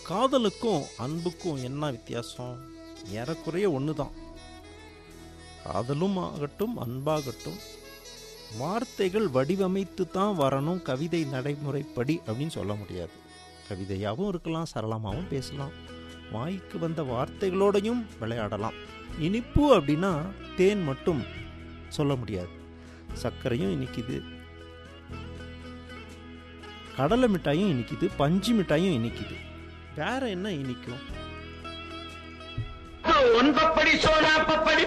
காதலுக்கும் அன்புக்கும் என்ன வித்தியாசம் ஏறக்குறைய ஒன்று தான் காதலும் ஆகட்டும் அன்பாகட்டும் வார்த்தைகள் வடிவமைத்து தான் வரணும் கவிதை நடைமுறைப்படி அப்படின்னு சொல்ல முடியாது கவிதையாகவும் இருக்கலாம் சரளமாகவும் பேசலாம் வாய்க்கு வந்த வார்த்தைகளோடையும் விளையாடலாம் இனிப்பு அப்படின்னா தேன் மட்டும் சொல்ல முடியாது சர்க்கரையும் இனிக்குது கடலை மிட்டாயும் இனிக்குது பஞ்சு மிட்டாயும் இனிக்குது வேற என்ன இனிக்கும் ஒன்பப்படி சோனா பப்படி